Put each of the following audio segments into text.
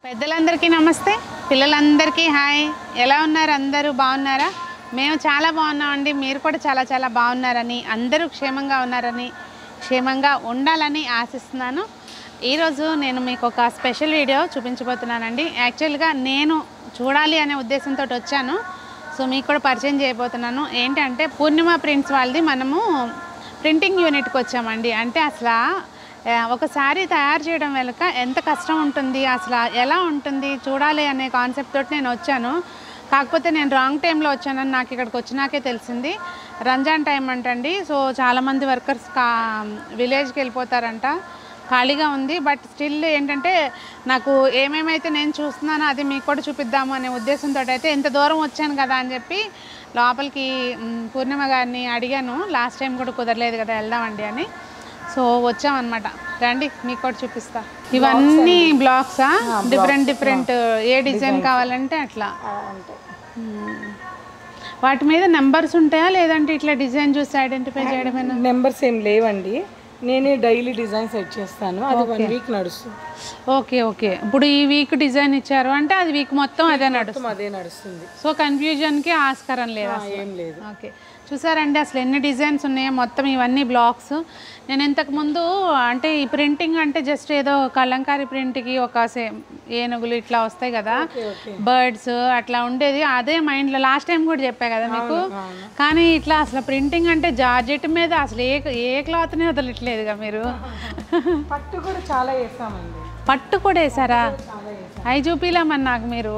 పెద్దలందరికీ నమస్తే పిల్లలందరికీ హాయ్ ఎలా ఉన్నారు అందరూ బాగున్నారా మేము చాలా బాగున్నామండి మీరు కూడా చాలా చాలా బాగున్నారని అందరూ క్షేమంగా ఉన్నారని క్షేమంగా ఉండాలని ఆశిస్తున్నాను ఈరోజు నేను మీకు ఒక స్పెషల్ వీడియో చూపించబోతున్నానండి యాక్చువల్గా నేను చూడాలి అనే ఉద్దేశంతో వచ్చాను సో మీకు కూడా పరిచయం చేయబోతున్నాను ఏంటంటే పూర్ణిమ ప్రింట్స్ వాళ్ళది మనము ప్రింటింగ్ యూనిట్కి వచ్చామండి అంటే అసలు ఆ, ఒక శారీ తయారు చేయడం వెనుక ఎంత కష్టం ఉంటుంది అసలు ఎలా ఉంటుంది చూడాలి అనే కాన్సెప్ట్ తోటి నేను వచ్చాను కాకపోతే నేను రాంగ్ టైంలో వచ్చానని నాకు ఇక్కడికి వచ్చినాకే తెలిసింది రంజాన్ టైం అంటండి సో చాలామంది వర్కర్స్ కా విలేజ్కి వెళ్ళిపోతారంట ఖాళీగా ఉంది బట్ స్టిల్ ఏంటంటే నాకు ఏమేమైతే నేను చూస్తున్నానో అది మీకు కూడా చూపిద్దాము అనే ఉద్దేశంతో అయితే ఇంత దూరం వచ్చాను కదా అని చెప్పి లోపలికి మ్, పూర్ణిమ గారిని అడిగాను లాస్ట్ టైం కూడా కుదరలేదు కదా వెళ్దామండి అని సో వచ్చామన్నమాట రండి మీకు కూడా చూపిస్తా ఇవన్నీ బ్లాక్సా డిఫరెంట్ డిఫరెంట్ ఏ డిజైన్ కావాలంటే అట్లా మ్మ్. వాటి మీద నెంబర్స్ ఉంటాయా లేదంటే ఇట్లా డిజైన్ చూసి ఐడెంటిఫై చేయడమేనా నెంబర్స్ ఏం లేవండి నేనే డైలీ డిజైన్ సెట్ చేస్తాను అది వన్ వీక్ నడుస్తుంది ఓకే ఓకే ఇప్పుడు ఈ వీక్ డిజైన్ ఇచ్చారు అంటే అది వీక్ మొత్తం అదే నడుస్తుంది మొత్తం అదే నడుస్తుంది సో కన్ఫ్యూజన్కి ఆస్కారం లేదు ఆ, ఏం లేదు ఓకే చూసారండి అసలు ఎన్ని డిజైన్స్ ఉన్నాయో మొత్తం ఇవన్నీ బ్లాక్స్ నేను ఇంతకు ముందు అంటే ఈ ప్రింటింగ్ అంటే జస్ట్ ఏదో కలంకారీ ప్రింట్కి ఒక సేమ్ ఏనుగులు ఇట్లా వస్తాయి కదా బర్డ్స్ అట్లా ఉండేది అదే మైండ్లో లాస్ట్ టైం కూడా చెప్పా కదా మీకు కానీ ఇట్లా అసలు ప్రింటింగ్ అంటే జార్జెట్ మీద అసలు ఏ ఏ క్లాత్ని వదలట్లేదుగా మీరు పట్టు కూడా చాలా వేస్తామండి పట్టు కూడా వేసారా చాలా వేస్తాం అవి చూపిలేమని నాకు మీరు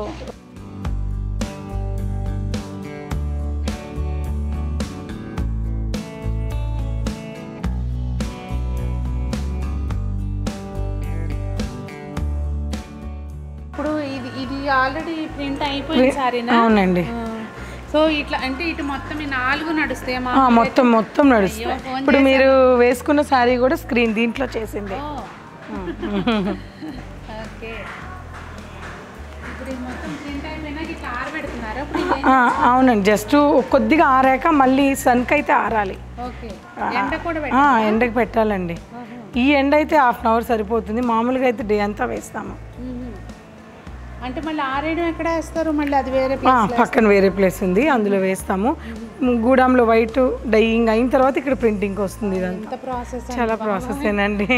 ఇప్పుడు ఇది ఇది ఆల్రెడీ ప్రింట్ అయిపోయింది సారీనా అవునండి సో ఇట్లా అంటే ఇటు మొత్తం ఈ నాలుగు నడుస్తాయి మా ఆ, మొత్తం మొత్తం నడుస్తుంది ఇప్పుడు మీరు వేసుకున్న శారీ కూడా స్క్రీన్ దీంట్లో చేసింది ఓకే ఇప్పుడు ఇది మొత్తం ప్రింట్ అయిపోయినాక ఇట్లా ఆరబెడుతున్నారా ఇప్పుడు ఇది ఆ, అవునండి జస్ట్ కొద్దిగా ఆరాక మళ్ళీ సన్కి అయితే ఆరాలి ఓకే ఎండ కూడా ఆ, ఎండకి పెట్టాలండి ఈ ఎండ అయితే హాఫ్ అన్ అవర్ సరిపోతుంది మామూలుగా అయితే డే అంతా వేస్తాము మ్మ్. అంటే మళ్ళీ ఆరేయడం ఎక్కడ వేస్తారు మళ్ళీ అది వేరే ఆ, ప్లేస్ పక్కన వేరే ప్లేస్ ఉంది అందులో వేస్తాము గూడాంలో వైట్ డైయింగ్ అయిన తర్వాత ఇక్కడ ప్రింటింగ్ వస్తుంది ఇదంతా ఎంత ప్రాసెస్ చాలా ప్రాసెస్ ఏనండి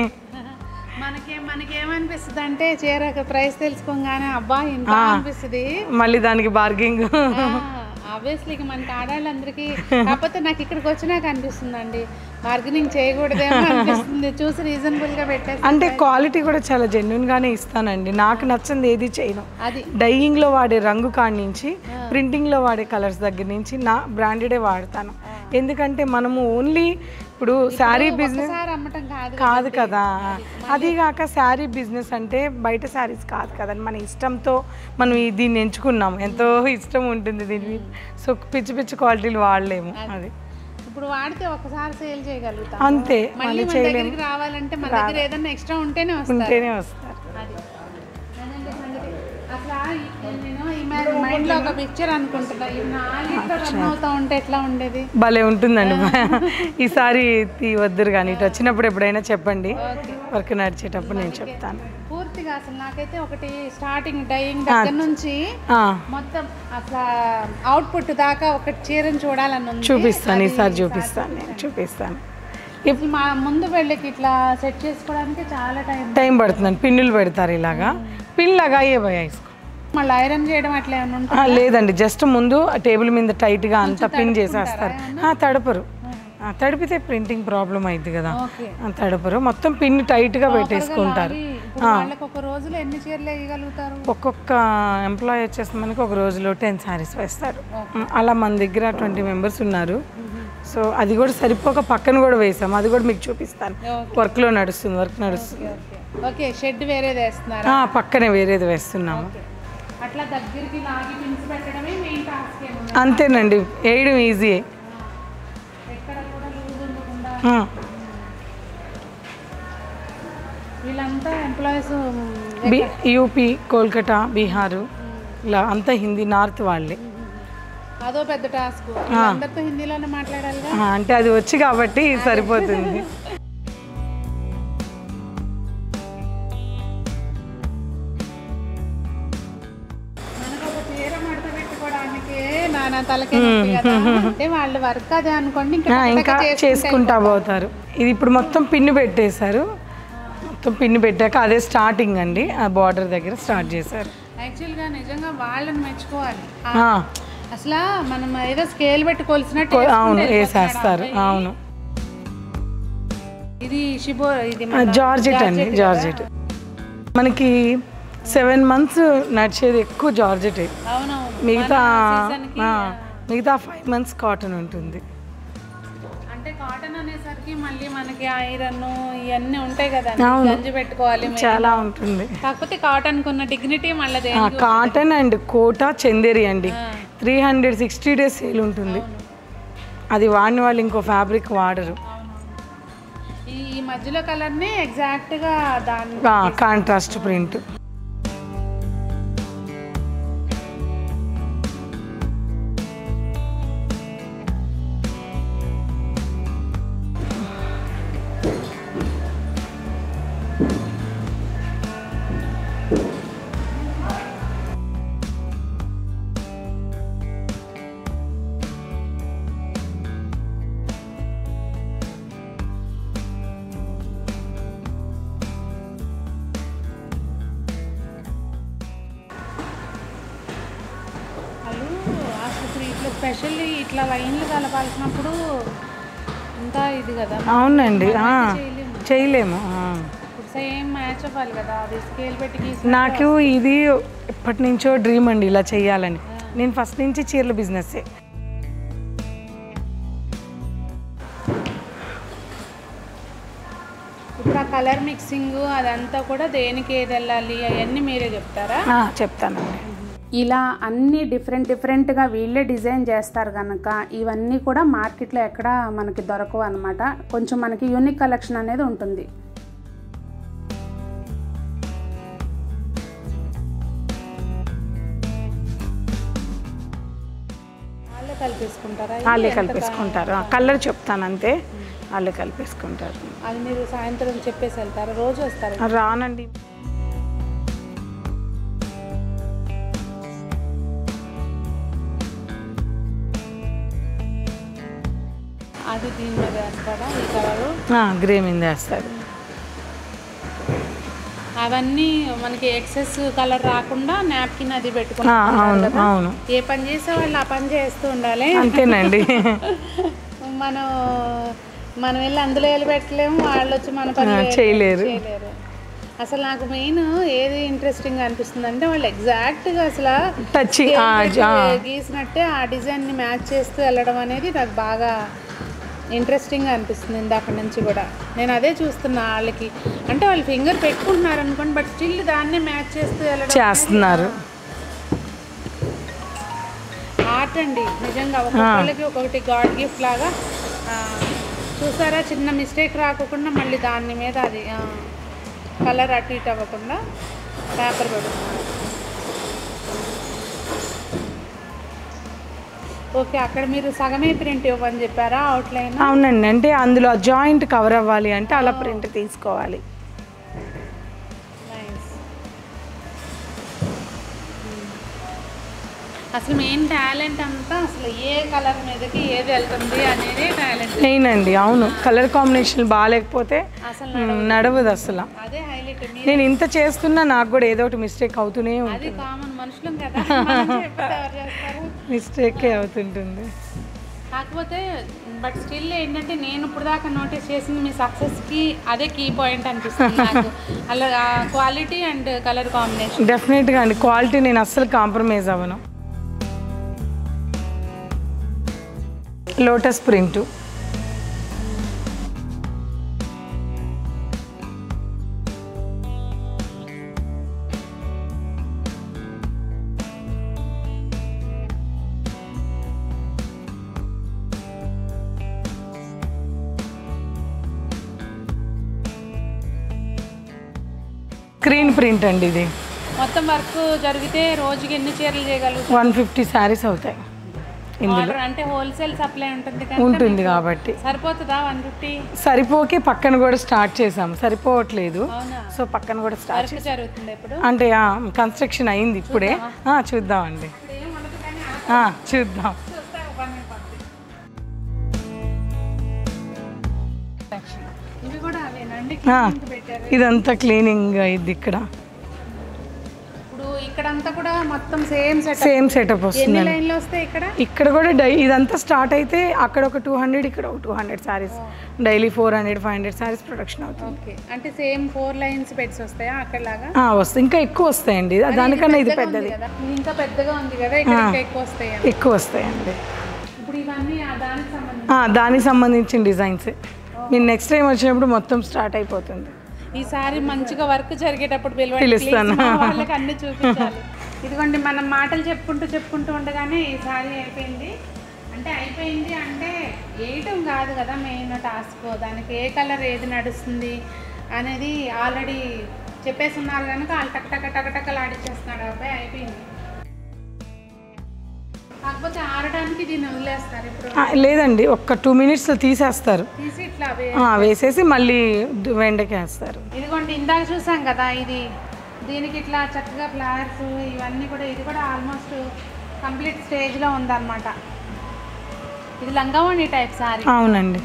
మనకి మనకేమనిపిస్తుంది అంటే చీర ప్రైస్ తెలుసుకోగానే అబ్బా ఇంత అనిపిస్తుంది మళ్ళీ దానికి బార్గింగ్ ఆబ్వియస్లీ మనకి ఆడవాళ్ళందరికీ కాకపోతే నాకు ఇక్కడికి వచ్చినాక అనిపిస్తుందండి బార్గెనింగ్ చేయకూడదేమో అనిపిస్తుంది చూసి రీజనబుల్ గా పెట్టేసి అంటే క్వాలిటీ కూడా చాలా జెన్యున్ గానే ఇస్తానండి నాకు నచ్చింది ఏది చేయను అది డైయింగ్ లో వాడే రంగు కాడి నుంచి ప్రింటింగ్ లో వాడే కలర్స్ దగ్గర నుంచి నా బ్రాండెడే వాడతాను ఎందుకంటే మనము ఓన్లీ ఇప్పుడు శారీ బిజినెస్ ఒకసారి అమ్మటం కాదు కాదు కదా అది కాక శారీ బిజినెస్ అంటే బయట శారీస్ కాదు కదండి మన ఇష్టంతో మనం ఈ- దీన్ని ఎంచుకున్నాం ఎంతో ఇష్టం ఉంటుంది దీని మీద సో పిచ్చి పిచ్చి క్వాలిటీలు వాడలేము అది ఇప్పుడు వాడితే ఒకసారి సేల్ చేయగలుగుతాం అంతే మళ్ళీ మన దగ్గరికి రావాలంటే మన దగ్గర ఏదన్నా ఎక్స్ట్రా ఉంటేనే వస్తారు ఉంటేనే వస్తారు అది అదండి సంగతి. అసలు ఈ- నేను ఈ మైండ్ లో ఒక పిక్చర్ అనుకుంటున్నా ఈ నాలుగిట్లో రన్ అవుతా ఉంటే ఎట్లా ఉండేది భలే ఉంటుందండి ఈసారి వద్దురు కానీ ఇటు వచ్చినప్పుడు ఎప్పుడైనా చెప్పండి వర్క్ నడిచేటప్పుడు నేను చెప్తాను పూర్తిగా అసలు నాకైతే ఒకటి స్టార్టింగ్ డైయింగ్ దగ్గర నుంచి ఆ, మొత్తం అసలు అవుట్పుట్ దాకా ఒక చీరను చూడాలని ఉంది చూపిస్తాను ఈసారి చూపిస్తాను నేను చూపిస్తాను ఇప్పుడు మా ముందు వెళ్ళకి ఇట్లా సెట్ చేసుకోవడానికి చాలా టైం టైం పడుతుందండి పిన్నులు పెడతారు ఇలాగా పిన్ లాగా అయ్యే భయ వేసుకో మళ్ళీ ఐరన్ చేయడం అట్లా ఏమైనా ఉంటుంది ఆ, లేదండి జస్ట్ ముందు ఆ టేబుల్ మీద టైట్గా అంతా పిన్ చేసేస్తారు ఆ, తడపరు ఆ, తడిపితే ప్రింటింగ్ ప్రాబ్లం అయింది కదా ఓకే ఆ, తడపరు మొత్తం పిన్ టైట్గా పెట్టేసుకుంటారు ఇప్పుడు వాళ్ళకి ఒక రోజులో ఎన్ని చీరలు వేయగలుగుతారు ఒక్కొక్క ఎంప్లాయ్ వచ్చేసి మనకి ఒక రోజులో టెన్ శారీస్ వేస్తారు అలా మన దగ్గర ట్వంటీ మెంబర్స్ ఉన్నారు సో అది కూడా సరిపోక పక్కన కూడా వేసాం అది కూడా మీకు చూపిస్తాను వర్క్లో నడుస్తుంది వర్క్ నడుస్తుంది ఓకే షెడ్ వేరేది వేస్తున్నారు ఆ, పక్కనే వేరేది వేస్తున్నాము అట్లా దగ్గరికి లాగి పిన్స్ పెట్టడమే మెయిన్ టాస్క్ ఏమో అంతేనండి వేయడం ఈజీ ఎక్కడ కూడా లూజ్ ఉండకుండా ఆ, వీళ్ళంతా ఎంప్లాయీస్ బి యూపీ కోల్కతా బీహారు ఇలా అంతా హిందీ నార్త్ వాళ్ళే అదో పెద్ద టాస్క్ అందరితో హిందీలోనే మాట్లాడాలిగా ఆ, అంటే అది వచ్చి కాబట్టి సరిపోతుంది మనకి నానా తలకే నొప్పి కదా అంటే వాళ్ళు వర్క్ అదే అనుకోండి ఇంకా ఆ, ఇంకా చేసుకుంటా పోతారు ఇది ఇప్పుడు మొత్తం పిన్ను పెట్టేశారు మొత్తం పిన్ను పెట్టాక అదే స్టార్టింగ్ అండి ఆ బార్డర్ దగ్గర స్టార్ట్ చేశారు యాక్చువల్గా నిజంగా వాళ్ళని మెచ్చుకోవాలి ఆ, ఆ, అసలు మనం ఏదో స్కేల్ పెట్టి కొలిసినట్టు కొ- వేసుకుంటూ అవును వెళ్ళిపోతున్నాడు వేసేస్తారు ఆ అబ్బాయి. అవును ఇది షిబో ఇది ఆ, జార్జెట్ అండి జార్జెట్ మనకి సెవెన్ మంత్స్ నడిచేది ఎక్కువ జార్జెట్ అవునవును మిగతా season కి, ఆ, మిగతా ఫైవ్ మంత్స్ కాటన్ ఉంటుంది అంటే కాటన్ అనేసరికి మళ్ళీ మనకి ఐరన్ ఇవన్నీ ఉంటాయి కదా అవును. గంజి పెట్టుకోవాలి మేము. చాలా ఉంటుంది కాకపోతే కాటన్ కున్న డిగ్నిటీ మళ్ళీ ఆ, కాటన్ అండ్ కోటా చందేరి అండి ఆ. Three hundred sixty days sale ఉంటుంది అది వాడిన వాళ్ళు ఇంకో ఫ్యాబ్రిక్ వాడరు ఈ ఈ మధ్యలో కలర్ని ఎగ్జాక్ట్ గా దాని కాంట్రాస్ట్ ప్రింట్ వాళ్ళు అసలు ఇట్లా స్పెషల్లీ ఇట్లా లైన్లు కలపాల్సినప్పుడు ఇంకా ఇది కదా అవునండి ఆ, చేయలేము. చేయలేము ఆ. ఇప్పుడు సేమ్ మ్యాచ్ అవ్వాలి కదా అది స్కేల్ పెట్టి గీసి నాకు ఇది ఎప్పటి నుంచో డ్రీమ్ అండి ఇలా చేయాలని నేను ఫస్ట్ నుంచి చీరల బిజినెస్సే ఇప్పుడు ఆ కలర్ మిక్సింగ్ అదంతా కూడా దేనికి ఏది వెళ్ళాలి అవన్నీ మీరే చెప్తారా ఆ, చెప్తానండి ఇలా అన్ని డిఫరెంట్ డిఫరెంట్గా వీళ్ళే డిజైన్ చేస్తారు కనుక ఇవన్నీ కూడా మార్కెట్లో ఎక్కడ మనకి దొరకవు అనమాట కొంచెం మనకి యూనిక్ కలెక్షన్ అనేది ఉంటుంది వాళ్ళే కలిపేసుకుంటారా ఇది? వాళ్ళే ఎంత కలిపేసుకుంటారు కలర్ చెప్తాను అంతే వాళ్ళే కలిపేసుకుంటారు కా- అది మీరు సాయంత్రం చెప్పేసి వెళ్తారా రోజు వస్తారు ఆ, రానండి అది దీని మీద వేస్తారా ఈ కలరు ఆ, గ్రే మీద వేస్తారు అవన్నీ మనకి ఎక్సెస్ కలర్ రాకుండా నాప్కిన్ అది ఆ, పెట్టుకుంటారు అవును కదా అవును ఏ పని చేసే వాళ్ళు ఆ పని చేస్తూ ఉండాలి అంతేనండి మనం మనం వెళ్ళి అందులో వెళ్ళి పెట్టలేము వాళ్ళు వచ్చి మన పని ఆ, చేయలేరు. చేయలేరు. చేయలేరు అసలు నాకు మెయిన్ ఏది ఇంట్రెస్టింగ్ అనిపిస్తుంది అంటే వాళ్ళు ఎగ్జాక్ట్గా అసలు టచ్ scale పెట్టి గీసినట్టే ఆ డిజైన్ని మ్యాచ్ చేస్తూ వెళ్ళడం అనేది నాకు బాగా ఇంట్రెస్టింగ్గా అనిపిస్తుంది ఇందాక నుంచి కూడా నేను అదే చూస్తున్నా వాళ్ళకి అంటే వాళ్ళు ఫింగర్ పెట్టుకుంటున్నారు అనుకోండి బట్ స్టిల్ దాన్నే మ్యాచ్ చేస్తూ వెళ్ళడం చేస్తున్నారు ఆర్ట్ అండి నిజంగా ఒక్కొక్కళ్ళకి ఒక్కొక్కటి గాడ్ గిఫ్ట్ లాగా ఆ, చూసారా చిన్న మిస్టేక్ రాకుండా మళ్ళీ దాని మీద అది కలర్ అటు ఇటు అవ్వకుండా పేపర్ పెడుతున్నారు ఓకే అక్కడ మీరు సగమే ప్రింట్ ఇవ్వని చెప్పారా అవుట్లైన్ అవునండి అంటే అందులో జాయింట్ కవర్ అవ్వాలి అంటే అలా ప్రింట్ తీసుకోవాలి నైస్ అసలు మెయిన్ టాలెంట్ అంతా అసలు ఏ కలర్ మీదకి ఏది వెళ్తుంది అనేది టాలెంట్ మెయిన్ అండి అవును కలర్ కాంబినేషన్ బాగాలేకపోతే అసలు మ్, నడవదు అసలు అదే హైలైట్ మీరు నేను ఇంత చేస్తున్నా నాకు కూడా ఏదో ఒకటి మిస్టేక్ అవుతూనే అది ఉంటుంది కామన్ మనుషులం కదా మనం చెప్తే ఎవరు చేస్తారు మిస్టేకే అవుతుంటుంది కాకపోతే బట్ స్టిల్ ఏంటంటే నేను ఇప్పుడు దాకా నోటీస్ చేసింది మీ సక్సెస్కి అదే కీ పాయింట్ అనిపిస్తుంది నాకు అలా క్వాలిటీ అండ్ కలర్ కాంబినేషన్ డెఫినెట్గా అండి క్వాలిటీ నేను అస్సలు కాంప్రమైజ్ అవ్వను లోటస్ ప్రింట్ స్క్రీన్ ప్రింట్ అండి ఇది మొత్తం వర్క్ జరిగితే రోజుకి ఎన్ని చీరలు చేయగలుగుతాం వన్ ఫిఫ్టీ శారీస్ అవుతాయి ఇందులో ఆర్డర్ అంటే హోల్సేల్ సప్లై ఉంటుంది కదా ఉంటుంది కాబట్టి సరిపోతుందా వన్ ఫిఫ్టీ సరిపోకి పక్కన కూడా స్టార్ట్ చేసాం సరిపోవట్లేదు అవునా సో పక్కన కూడా స్టార్ట్ వర్క్ జరుగుతుంది ఇప్పుడు అంటే కన్స్ట్రక్షన్ అయింది ఇప్పుడే ఆ, చూద్దామండి ఇప్పుడు ఏం ఉండదు కానీ ఆ ఆ, చూద్దాం ఇవి కూడా అవేనండి ఆ, కిందకి పెట్టారు ఇదంతా క్లీనింగ్ అయింది ఇక్కడ ఇప్పుడు ఇక్కడంతా కూడా మొత్తం సేమ్ సెట్ సేమ్ సెటప్ ఎన్ని వస్తుందండి లైన్లు వస్తాయి ఇక్కడ ఇక్కడ కూడా డై ఇదంతా స్టార్ట్ అయితే అక్కడ ఒక టూ హండ్రెడ్ ఇక్కడ ఒక two hundred saris daily four hundred five hundred saris production అవుతుంది ఓకే అంటే సేమ్ ఫోర్ లైన్స్ పెట్స్ వస్తాయా అక్కడ లాగా ఆ, వస్తాయి ఇంకా ఎక్కువ వస్తాయండి దానికన్నా ఇది పెద్దది కదా ఇది ఇంకా పెద్దగా ఉంది కదా ఇక్కడ ఇంకా ఎక్కువ వస్తాయి ఎక్కువ వస్తాయండి ఇప్పుడు ఇవన్నీ ఆ దానికి సంబంధించి ఆ, దానికి సంబంధించిన డిజైన్స్ మీరు నెక్స్ట్ టైం వచ్చినప్పుడు మొత్తం స్టార్ట్ అయిపోతుంది ఈసారి మంచిగా వర్క్ జరిగేటప్పుడు పిలవండి పిలుస్తాను. please. మా వాళ్ళకి అన్ని చూపించాలి ఇదిగోండి మనం మాటలు చెప్పుకుంటూ చెప్పుకుంటూ ఉండగానే ఈసారి అయిపోయింది అంటే అయిపోయింది అంటే వేయటం కాదు కదా మెయిన్ టాస్క్ దానికి ఏ కలర్ ఏది నడుస్తుంది అనేది ఆల్రెడీ చెప్పేస్తున్నారు కనుక వాళ్ళు టక్ టక్ టక్ టక్కలు ఆడిచ్చేస్తున్నాడు ఆ అబ్బాయి అయిపోయింది కాకపోతే ఆడడానికి దీన్ని వదిలేస్తారు ఇప్పుడు ఆ, లేదండి ఒక్క టూ మినిట్స్లో తీసేస్తారు తీసి ఇట్లా వే- ఆ, వేసేసి మళ్ళీ దు- వెండకి వేస్తారు ఇదిగోండి ఇందాక చూసాం కదా ఇది దీనికి ఇట్లా చక్కగా ఫ్లవర్స్ ఇవన్నీ కూడా ఇది కూడా ఆల్మోస్ట్ కంప్లీట్ స్టేజ్లో ఉందన్నమాట ఇది లంగావణి టైప్ సారీ అవునండి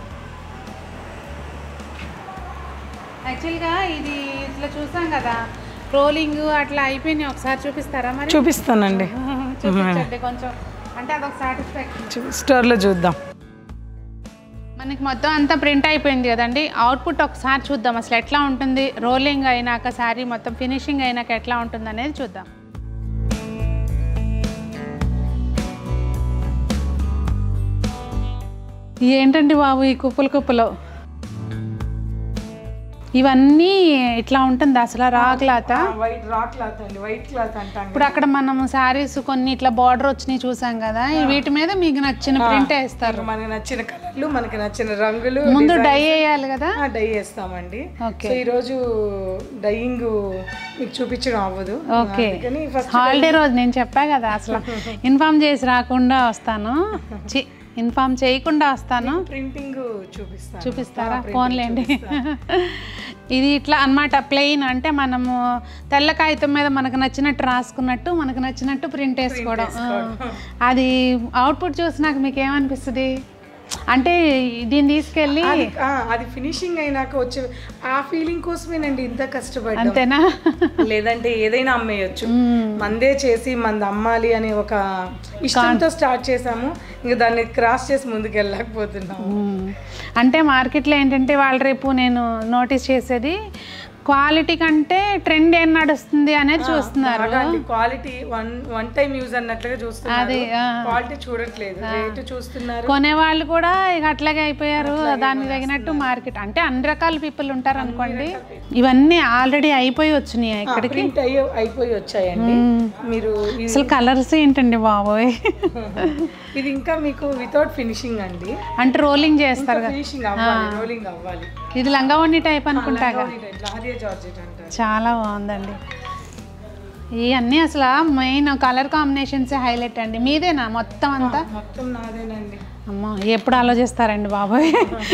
యాక్చువల్గా ఇది ఇట్లా చూసాం కదా రోలింగ్ అట్లా అయిపోయినాయి ఒకసారి చూపిస్తారా మరి చూపిస్తానండి చూపించండి కొంచెం అంటే అదొక సాటిస్ఫాక్షన్ చూ- స్టోర్లో చూద్దాం మనకి మొత్తం అంతా ప్రింట్ అయిపోయింది కదండి అవుట్పుట్ ఒకసారి చూద్దాం అసలు ఎట్లా ఉంటుంది రోలింగ్ అయినాక శారీ మొత్తం ఫినిషింగ్ అయినాక ఎట్లా ఉంటుంది అనేది చూద్దాం ఏంటండి బాబు ఈ కుప్పలు కుప్పలు ఇవన్నీ ఇట్లా ఉంటుంది అసలు raw cloth white raw cloth అండి వైట్ క్లాత్ అంటాం ఇప్పుడు అక్కడ మనం శారీస్ కొన్ని ఇట్లా బార్డర్ వచ్చినాయి చూసాం కదా వీటి మీద మీకు నచ్చిన ప్రింట్ వేస్తారు మనకి నచ్చిన కలర్లు మనకి నచ్చిన రంగులు ముందు డై వేయాలి కదా డై వేస్తామండి ఓకే సో ఈరోజు డైయింగ్ మీకు చూపించడం అవ్వదు ఓకే అందుకని ఫస్ట్ హాలిడే రోజు నేను చెప్పా కదా అసలు ఇన్ఫామ్ చేసి రాకుండా వస్తాను చి ఇన్ఫామ్ చేయకుండా వస్తాను ప్రింటింగ్ చూపిస్తాను చూపిస్తారా ఫోన్లేండి ఇది ఇట్లా అన్నమాట ప్లెయిన్ అంటే మనము తెల్ల కాగితం మీద మనకు నచ్చినట్టు రాసుకున్నట్టు మనకు నచ్చినట్టు ప్రింట్ వేసుకోవడం ఆ. అది అవుట్పుట్ చూసి నాకు మీకు ఏమనిపిస్తుంది అంటే దీన్ని తీసుకెళ్ళి అది ఆ, అది ఫినిషింగ్ అయినాక వచ్చే ఆ ఫీలింగ్ కోసమేనండి ఇంత కష్టపడ్డాం అంతేనా లేదంటే ఏదైనా అమ్మేయచ్చు మందే చేసి మంది అమ్మాలి అనే ఒక ఇష్టంతో స్టార్ట్ చేసాము ఇంకా దాన్ని క్రాస్ చేసి ముందుకు వెళ్ళలేకపోతున్నాము మ్మ్. అంటే మార్కెట్లో ఏంటంటే వాళ్ళు రేపు నేను నోటీస్ చేసేది క్వాలిటీ కంటే ట్రెండ్ ఏం నడుస్తుంది అనేది చూస్తున్నారు quality one one time use అన్నట్లుగా చూస్తున్నారు అది ఆ. క్వాలిటీ చూడట్లేదు రేటు చూస్తున్నారు కొనేవాళ్ళు కూడా ఇక అట్లాగే అయిపోయారు దానికి తగినట్టు మార్కెట్ అంటే అన్ని రకాల పీపుల్ ఉంటారు అనుకోండి ఇవన్నీ ఆల్రెడీ అయిపోయి వచ్చినాయి ఇక్కడికి ప్రింట్ అయ్యి అయిపోయి వచ్చాయండి మీరు ఇది- అసలు కలర్స్ ఏంటండి బాబోయ్ ఇది ఇంకా మీకు వితౌట్ ఫినిషింగ్ అండి అంటే రోలింగ్ చేస్తారు కదా ఫినిషింగ్ అవ్వాలి రోలింగ్ అవ్వాలి ఇది లంగావణి టైప్ అనుకుంటాగా లారియా జార్జెట్ అంటారు చాలా బాగుందండి ఇవన్నీ అసలు మెయిన్ కలర్ కాంబినేషన్స్ హైలైట్ అండి మీదేనా మొత్తం అంతా మొత్తం నాదేనండి అమ్మో ఎప్పుడు ఆలోచిస్తారండి బాబోయ్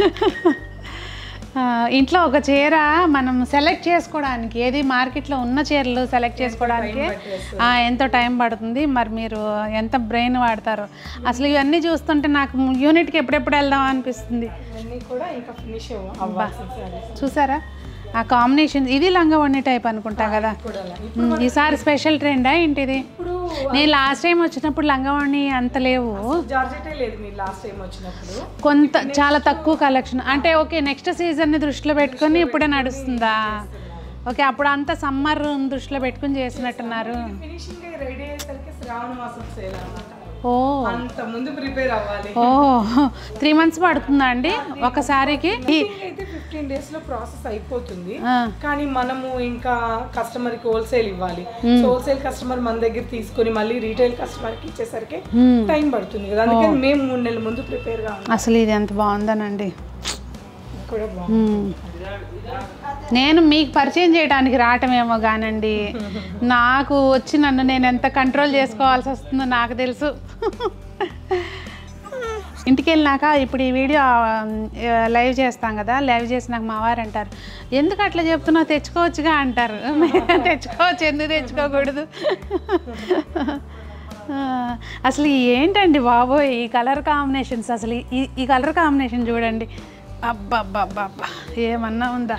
ఆ, ఇంట్లో ఒక చీర మనం సెలెక్ట్ చేసుకోవడానికి ఏది మార్కెట్లో ఉన్న చీరలు సెలెక్ట్ చేసుకోవడానికి ఆ, ఎంతో టైం పడుతుంది మరి మీరు ఎంత బ్రెయిన్ వాడతారు అసలు ఇవన్నీ చూస్తుంటే నాకు యూనిట్కి ఎప్పుడెప్పుడు వెళ్దాం అనిపిస్తుంది ఇవన్నీ కూడా ఇంకా ఫినిష్ అవ్వాల్సిన sarees. చూసారా ఆ కాంబినేషన్ ఇది లంగావణి టైప్ అనుకుంటా కదా కూడా అలా. ఉమ్, ఈసారి స్పెషల్ ట్రెండా ఏంటిది ఇప్పుడు నేను లాస్ట్ టైం వచ్చినప్పుడు లంగావణి అంత లేవు జార్జెటే లేదు మీరు లాస్ట్ టైం వచ్చినప్పుడు కొంత చాలా తక్కువ కలెక్షన్ అంటే ఓకే నెక్స్ట్ సీజన్ని దృష్టిలో పెట్టుకొని ఇప్పుడే నడుస్తుందా ఓకే అప్పుడు అంతా సమ్మర్ దృష్టిలో పెట్టుకుని చేసినట్టున్నారు ఫినిషింగ్ రెడీ అయ్యేసరికి శ్రావణ మాసం సేల్ అన్నమాట ఓ అంత ముందు ప్రిపేర్ అవ్వాలి ఓ త్రీ మంత్స్ పడుతుందా అండి ఒక సారీకి ఈ- అయితే ఫిఫ్టీన్ డేస్ లో ప్రాసెస్ అయిపోతుంది ఆ, కానీ మనము ఇంకా కస్టమర్ కి హోల్సేల్ ఇవ్వాలి సో హోల్సేల్ కస్టమర్ మన దగ్గర తీసుకొని మళ్ళీ రీటైల్ కస్టమర్ కి ఇచ్చేసరికి మ్మ్. టైం పడుతుంది కదా అందుకని మేము మూడు నెలల ముందు ప్రిపేర్ గా ఉన్నాం అసలు ఇది ఎంత బాగుందనండి ఇది కూడా బాగుంది మ్మ్. నేను మీకు పరిచయం చేయడానికి రావటమేమో కానండి నాకు వచ్చి నన్ను నేను ఎంత కంట్రోల్ చేసుకోవాల్సి వస్తుందో నాకు తెలుసు ఇంటికి వెళ్ళినాక ఇప్పుడు ఈ వీడియో ఆ, లైవ్ చేస్తాం కదా లైవ్ చేసినాక మా వారు అంటారు ఎందుకు అట్లా చెప్తున్నావు తెచ్చుకోవచ్చుగా అంటారు తెచ్చుకోవచ్చు ఎందుకు తెచ్చుకోకూడదు ఆ, అసలు ఏంటండి బాబోయ్ ఈ కలర్ కాంబినేషన్స్ అసలు ఈ ఈ కలర్ కాంబినేషన్ చూడండి అబ్బబ్బబ్బబ్బా ఏమన్నా ఉందా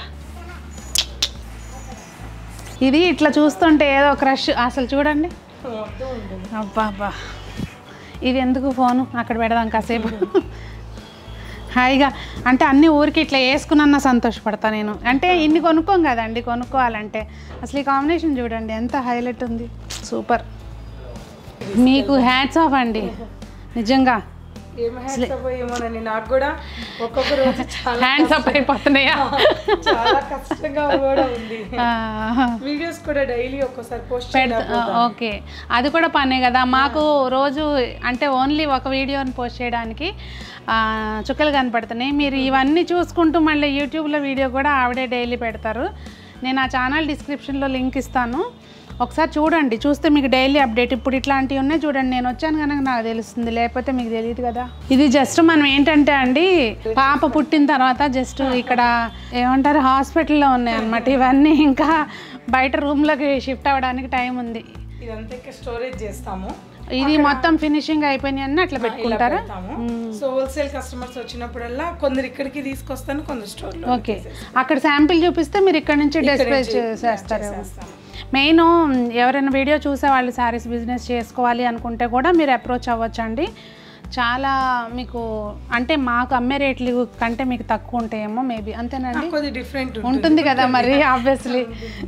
ఇది ఇట్లా చూస్తుంటే ఏదో క్రష్ అసలు చూడండి అబ్బా అబ్బా ఇది ఎందుకు ఫోను అక్కడ పెడదాం కాసేపు హాయిగా అంటే అన్ని ఊరికి ఇట్లా వేసుకున్నా సంతోషపడతా నేను అంటే ఇన్ని కొనుక్కోం కదండి కొనుక్కోవాలంటే అసలు ఈ కాంబినేషన్ చూడండి ఎంత హైలైట్ ఉంది సూపర్ మీకు హ్యాట్స్ ఆఫ్ అండి నిజంగా ఏం హ్యాండ్స్ అప్ ఏమోనండి నాకు కూడా ఒక్కొక్క రోజు చాలా హ్యాండ్స్ అప్ అయిపోతున్నాయా చాలా కష్టంగా కూడా ఉంది ఆ, వీడియోస్ కూడా డైలీ ఒక్కోసారి పోస్ట్ పెడతా ఓకే అది కూడా పనే కదా మాకు రోజు అంటే ఓన్లీ ఒక వీడియోని పోస్ట్ చేయడానికి ఆ, చుక్కలు కనపడుతున్నాయి మీరు ఇవన్నీ చూసుకుంటూ మళ్ళీ యూట్యూబ్లో వీడియో కూడా ఆవిడే డైలీ పెడతారు నేను ఆ ఛానల్ డిస్క్రిప్షన్లో లింక్ ఇస్తాను ఒకసారి చూడండి చూస్తే మీకు డైలీ అప్డేట్ ఇప్పుడు ఇట్లాంటివి ఉన్నాయి చూడండి నేను వచ్చాను కనుక నాకు తెలుస్తుంది లేకపోతే మీకు తెలియదు కదా ఇది జస్ట్ మనం ఏంటంటే అండి పాప పుట్టిన తర్వాత జస్ట్ ఇక్కడ ఏమంటారు హాస్పిటల్లో ఉన్నాయి అన్నమాట ఇవన్నీ ఇంకా బయట రూమ్లోకి షిఫ్ట్ అవ్వడానికి టైం ఉంది ఇదంతా ఇంకా స్టోరేజ్ చేస్తాము ఇది మొత్తం ఫినిషింగ్ అయిపోయినాయి అన్న అట్లా పెట్టుకుంటారా పెడతాము సో హోల్సేల్ కస్టమర్స్ వచ్చినప్పుడల్లా కొందరు ఇక్కడికి తీసుకొస్తాను కొందరు స్టోర్ లో ఓకే అక్కడ శాంపిల్ చూపిస్తే మీరు ఇక్కడ నుంచి డిస్ప్లే చేస్తారు మెయిన్ ఎవరైనా వీడియో చూసే వాళ్ళు శారీస్ బిజినెస్ చేసుకోవాలి అనుకుంటే కూడా మీరు అప్రోచ్ అవ్వచ్చండి చాలా మీకు అంటే మాకు అమ్మే రేట్లు కంటే మీకు తక్కువ ఉంటాయేమో మేబీ అంతేనండి కొద్ది డిఫరెంట్ ఉంటుంది కదా మరి ఆబ్వియస్లీ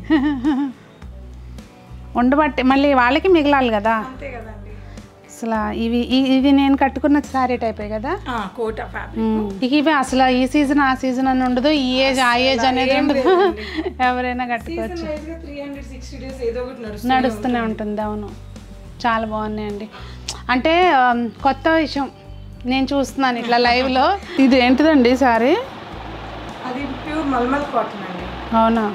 ఉండబట్టి మళ్ళీ వాళ్ళకి మిగలాలి కదా అంతే కదండి అసలు ఇవి ఇ- ఇది నేను కట్టుకున్న శారీ టైపే కదా కోట ఫ్యాబ్రిక్ ఇక ఇవి అసలు ఈ సీజన్ ఆ సీజన్ అని ఉండదు ఈ ఏజ్ ఆ ఏజ్ అనేది ఉండదు ఎవరైనా కట్టుకోవచ్చు సీజన్ వైజ్ గా త్రీ హండ్రెడ్ సిక్స్టీ డేస్ ఏదో ఒకటి నడుస్తుంది నడుస్తూనే ఉంటుంది అవును చాలా బాగున్నాయండి అంటే ఆమ్, కొత్త విషయం నేను చూస్తున్నాను ఇట్లా లైవ్లో ఇది ఏంటిదండి సారీ అది ప్యూర్ మల్మల్ కాటన్ అండి అవునా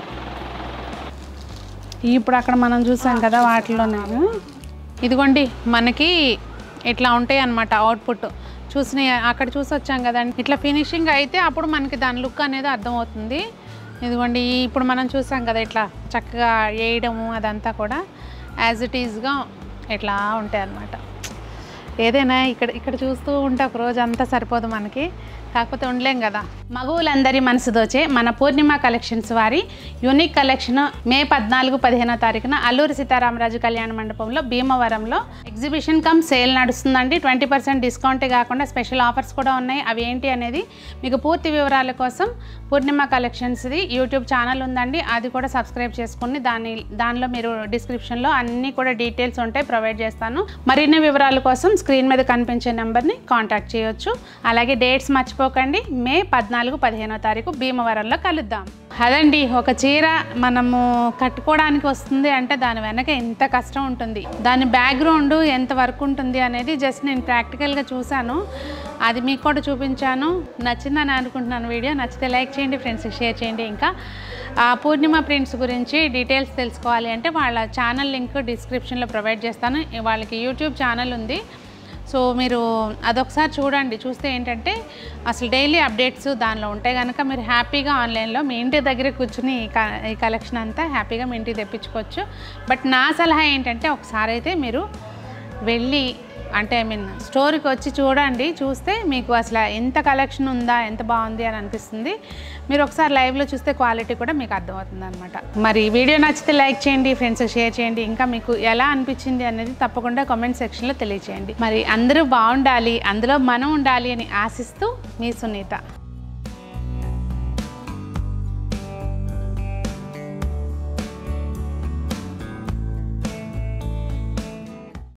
ఇప్పుడు అక్కడ మనం చూసాం కదా వాటిలోనే ఇదిగోండి మనకి ఇట్లా ఉంటాయి అన్నమాట అవుట్పుట్ చూసిన అక్కడ చూసి వచ్చాం కదండి ఇట్లా ఫినిషింగ్ అయితే అప్పుడు మనకి దాని లుక్ అనేది అర్థమవుతుంది ఇదిగోండి ఈ- ఇప్పుడు మనం చూసాం కదా ఇట్లా చక్కగా వేయడము అదంతా కూడా యాజ్ ఇట్ ఈజ్గా ఇట్లా ఉంటాయి అన్నమాట ఏదైనా ఇక్కడ ఇక్కడ చూస్తూ ఉంటే ఒక రోజు అంతా సరిపోదు మనకి కాకపోతే ఉండలేం కదా మగువులందరి మనసు దోచే మన పూర్ణిమ కలెక్షన్స్ వారి యూనిక్ కలెక్షన్ మే పద్నాలుగు పదిహేనో తారీఖున అల్లూరి సీతారామరాజు కళ్యాణ మండపంలో భీమవరంలో ఎగ్జిబిషన్ కమ్ సేల్ నడుస్తుందండి ట్వంటీ పర్సెంట్ డిస్కౌంటే కాకుండా స్పెషల్ ఆఫర్స్ కూడా ఉన్నాయి అవి ఏంటి అనేది మీకు పూర్తి వివరాల కోసం పూర్ణిమ కలెక్షన్స్ది యూట్యూబ్ ఛానల్ ఉందండి అది కూడా సబ్స్క్రైబ్ చేసుకుని దాని దానిలో మీరు డిస్క్రిప్షన్లో అన్నీ కూడా డీటెయిల్స్ ఉంటాయి ప్రొవైడ్ చేస్తాను మరిన్ని వివరాల కోసం స్క్రీన్ మీద కనిపించే నెంబర్ని కాంటాక్ట్ చేయొచ్చు అలాగే డేట్స్ మర్చిపోకండి మే పద్నాలుగు పదిహేనో తారీఖు భీమవరంలో కలుద్దాం అదండి ఒక చీర మనము కట్టుకోవడానికి వస్తుంది అంటే దాని వెనక ఎంత కష్టం ఉంటుంది దాని బ్యాక్గ్రౌండ్ ఎంత వర్క్ ఉంటుంది అనేది జస్ట్ నేను ప్రాక్టికల్గా చూశాను అది మీకు కూడా చూపించాను నచ్చిందని అనుకుంటున్నాను వీడియో నచ్చితే లైక్ చేయండి ఫ్రెండ్స్కి షేర్ చేయండి ఇంకా ఆ పూర్ణిమ ప్రింట్స్ గురించి డీటెయిల్స్ తెలుసుకోవాలి అంటే వాళ్ళ ఛానల్ లింక్ డిస్క్రిప్షన్లో ప్రొవైడ్ చేస్తాను వాళ్ళకి యూట్యూబ్ ఛానల్ ఉంది సో మీరు అదొకసారి చూడండి చూస్తే ఏంటంటే అసలు డైలీ అప్డేట్స్ దానిలో ఉంటాయి కనుక మీరు హ్యాపీగా ఆన్లైన్లో మీ ఇంటి దగ్గర కూర్చుని ఈ క- ఈ కలెక్షన్ అంతా హ్యాపీగా మీ ఇంటికి తెప్పించుకోవచ్చు బట్ నా సలహా ఏంటంటే ఒకసారి అయితే మీరు వెళ్ళి అంటే ఐ మీన్ స్టోర్కి వచ్చి చూడండి చూస్తే మీకు అసలు ఎంత కలెక్షన్ ఉందా ఎంత బాగుంది అని అనిపిస్తుంది మీరు ఒకసారి లైవ్లో చూస్తే క్వాలిటీ కూడా మీకు అర్థమవుతుంది అనమాట మరి వీడియో నచ్చితే లైక్ చేయండి ఫ్రెండ్స్ షేర్ చేయండి ఇంకా మీకు ఎలా అనిపించింది అనేది తప్పకుండా కామెంట్ సెక్షన్లో తెలియచేయండి మరి అందరూ బాగుండాలి అందులో మనం ఉండాలి అని ఆశిస్తూ మీ సునీత